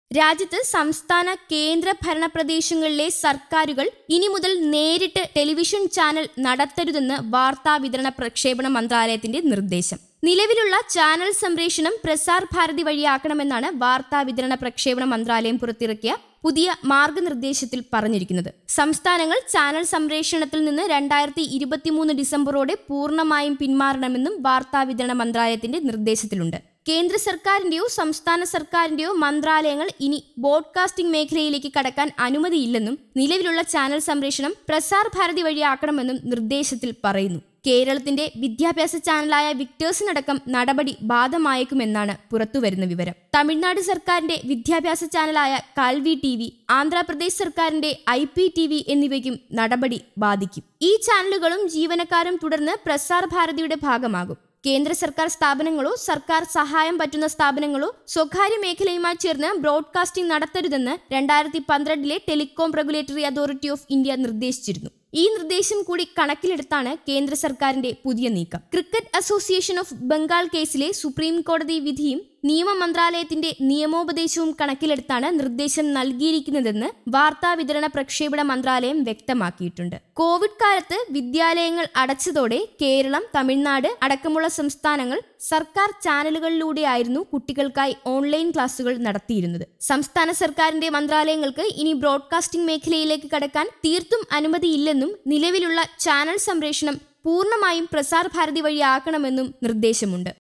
രാജ്യത്ത് സംസ്ഥാന കേന്ദ്ര ഭരണ പ്രദേശങ്ങളിലെ സർക്കാരുകൾ ഇനി മുതൽ നേരിട്ട് ടെലിവിഷൻ ചാനൽ നടത്തരുതെന്ന് വാർത്താ വിതരണ പ്രക്ഷേപണ മന്ത്രാലയത്തിന്റെ നിർദ്ദേശം നിലവിലുള്ള ചാനൽ സംപ്രേഷണം പ്രസാർ ഭാരതി വഴിയാക്കണമെന്നാണ് വാർത്താ വിതരണ പ്രക്ഷേപണ മന്ത്രാലയം പുറത്തിറക്കിയ പുതിയ മാർഗനിർദ്ദേശത്തിൽ പറഞ്ഞിരിക്കുന്നത് സംസ്ഥാനങ്ങൾ ചാനൽ സംപ്രേഷണത്തിൽ നിന്ന് രണ്ടായിരത്തി ഇരുപത്തിമൂന്ന് ഡിസംബറോടെ പൂർണ്ണമായും പിന്മാറണമെന്നും വാർത്താ വിതരണ മന്ത്രാലയത്തിന്റെ നിർദ്ദേശത്തിലുണ്ട് കേന്ദ്ര സർക്കാരിന്റെയോ സംസ്ഥാന സർക്കാരിന്റെയോ മന്ത്രാലയങ്ങൾ ഇനി ബോഡ്കാസ്റ്റിംഗ് മേഖലയിലേക്ക് കടക്കാൻ അനുമതിയില്ലെന്നും നിലവിലുള്ള ചാനൽ സംപ്രേഷണം പ്രസാർ ഭാരതി വഴിയാക്കണമെന്നും നിർദ്ദേശത്തിൽ പറയുന്നു കേരളത്തിന്റെ വിദ്യാഭ്യാസ ചാനലായ വിക്ടേഴ്സിനടക്കം നടപടി ബാധമായേക്കുമെന്നാണ് പുറത്തുവരുന്ന വിവരം തമിഴ്നാട് സർക്കാരിന്റെ വിദ്യാഭ്യാസ ചാനലായ കാൽവി ടി വി ആന്ധ്രാപ്രദേശ് സർക്കാരിന്റെ ഐ പി ടി വി എന്നിവയ്ക്കും നടപടി ബാധിക്കും ഈ ചാനലുകളും ജീവനക്കാരും തുടർന്ന് പ്രസാർ ഭാരതിയുടെ ഭാഗമാകും കേന്ദ്ര സർക്കാർ സ്ഥാപനങ്ങളോ സർക്കാർ സഹായം പറ്റുന്ന സ്ഥാപനങ്ങളോ സ്വകാര്യ മേഖലയുമായി ചേർന്ന് ബ്രോഡ്കാസ്റ്റിംഗ് നടത്തരുതെന്ന് രണ്ടായിരത്തി പന്ത്രണ്ടിലെ Telecom Regulatory Authority of India നിർദ്ദേശിച്ചിരുന്നു ഈ നിർദ്ദേശം കൂടി കണക്കിലെടുത്താണ് കേന്ദ്ര സർക്കാരിന്റെ പുതിയ നീക്കം ക്രിക്കറ്റ് അസോസിയേഷൻ ഓഫ് ബംഗാൾ കേസിലെ സുപ്രീം കോടതി വിധിയും നിയമ മന്ത്രാലയത്തിന്റെ നിയമോപദേശവും കണക്കിലെടുത്താണ് നിർദ്ദേശം നൽകിയിരിക്കുന്നതെന്ന് വാർത്താ വിതരണ പ്രക്ഷേപണ മന്ത്രാലയം വ്യക്തമാക്കിയിട്ടുണ്ട് കോവിഡ് കാലത്ത് വിദ്യാലയങ്ങൾ അടച്ചതോടെ കേരളം തമിഴ്നാട് അടക്കമുള്ള സംസ്ഥാനങ്ങൾ സർക്കാർ ചാനലുകളിലൂടെയായിരുന്നു കുട്ടികൾക്കായി ഓൺലൈൻ ക്ലാസുകൾ നടത്തിയിരുന്നത് സംസ്ഥാന സർക്കാരിന്റെ മന്ത്രാലയങ്ങൾക്ക് ഇനി ബ്രോഡ്കാസ്റ്റിംഗ് മേഖലയിലേക്ക് കടക്കാൻ തീർത്തും അനുമതിയില്ലെന്നും നിലവിലുള്ള ചാനൽ സംപ്രേഷണം പൂർണ്ണമായും പ്രസാർ ഭാരതി വഴിയാക്കണമെന്നും നിർദ്ദേശമുണ്ട്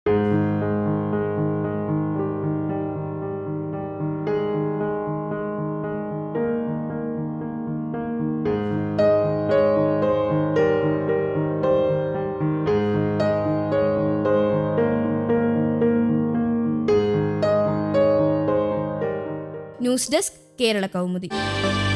ന്യൂസ് ഡെസ്ക് കേരള കൗമുദി